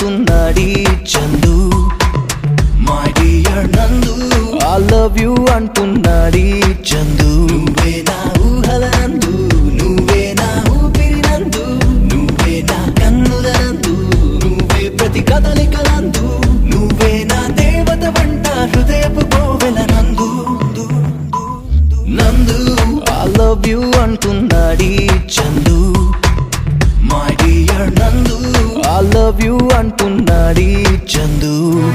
అంటున్నాడీ Chandu my dear Nandu I love you అంటున్నాడీ చందు నువ్వే నా ఊహల నందు నువ్వే నా ఊపిరి నందు నువ్వే నా కన్నుల నందు నువ్వే ప్రతి కదలిక నందు నువ్వే నా దేవత వంట హృదయపు కోవెల Nandu Nandu I love you అంటున్నాడీ Chandu my dear Nandu I love you అంటున్నాడీ చందు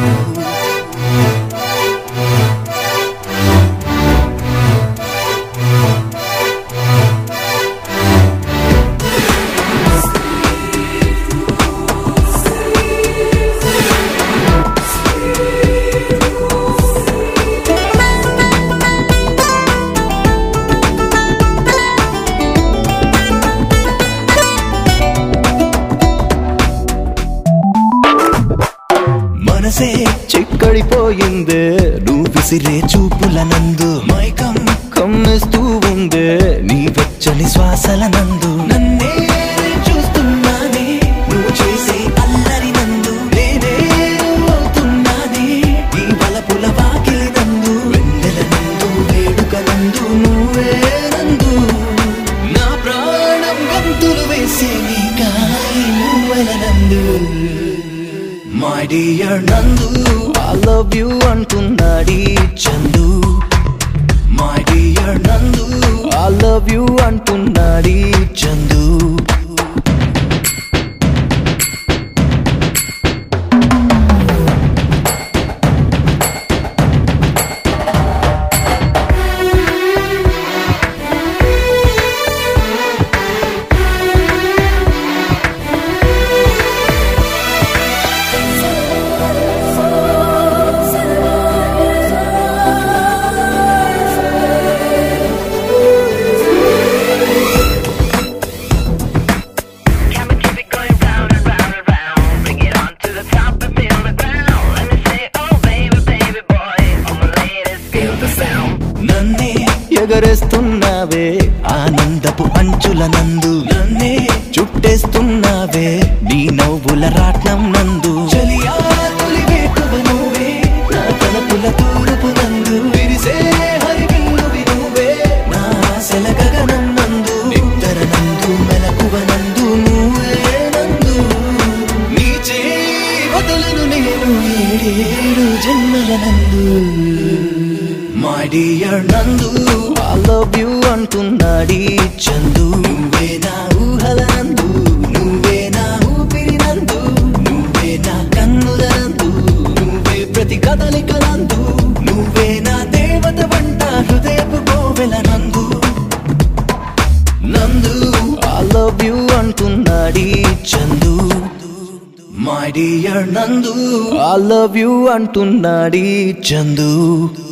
మనసే చిక్కడిపోయిందే నువ్వు విసిరే చూపుల నందు మైకం కమ్మేస్తూ ఉందే నీ వెచ్చని శ్వాసల నందు నన్నే చూస్తున్నానే నువ్వు చేసే అల్లరి నందు నేనే అవుతున్నానే నీ వలపుల వాకిలి నందు వెన్నెల నందు వేడుక నందు నువ్వే నందు నా ప్రాణం గంతులు వేసే నీ కాయి నువ్వెల Nandu my dear Nandu I love you అంటున్నాడీ Chandu my dear Nandu I love you అంటున్నాడీ Chandu Can we keep it going round and round and round? Bring it on to the top and feel the ground. Let me say, oh baby, baby boy, all my ladies feel the sound. నన్నే ఎగరేస్తున్నావే ఆనందపు అంచుల నందు నన్నే చుట్టేస్తున్నావే నీ నవ్వుల రాట్నం నందు చలియా తొలి వేకువ నువ్వే నా తలపుల తూర్పు నందు విరిసే హరివిల్లువి నువ్వే నా ఆశల గగనం నందు నిద్ర నందు మెలకువ నందు నువ్వే నందు నీ చేయి వదలను నేను ఏడేడు జన్మల Nandu my dear Nandu I love you అంటున్నాడీ చందు నువ్వే నా ఊహల నందు నువ్వే నా ఊపిరి నందు నువ్వే నా కన్నుల నందు నువ్వే ప్రతి కదలిక నందు నువ్వే నా దేవత వంట హృదయపు కోవెల Nandu Nandu I love you అంటున్నాడీ Chandu my dear Nandu I love you అంటున్నాడీ చందు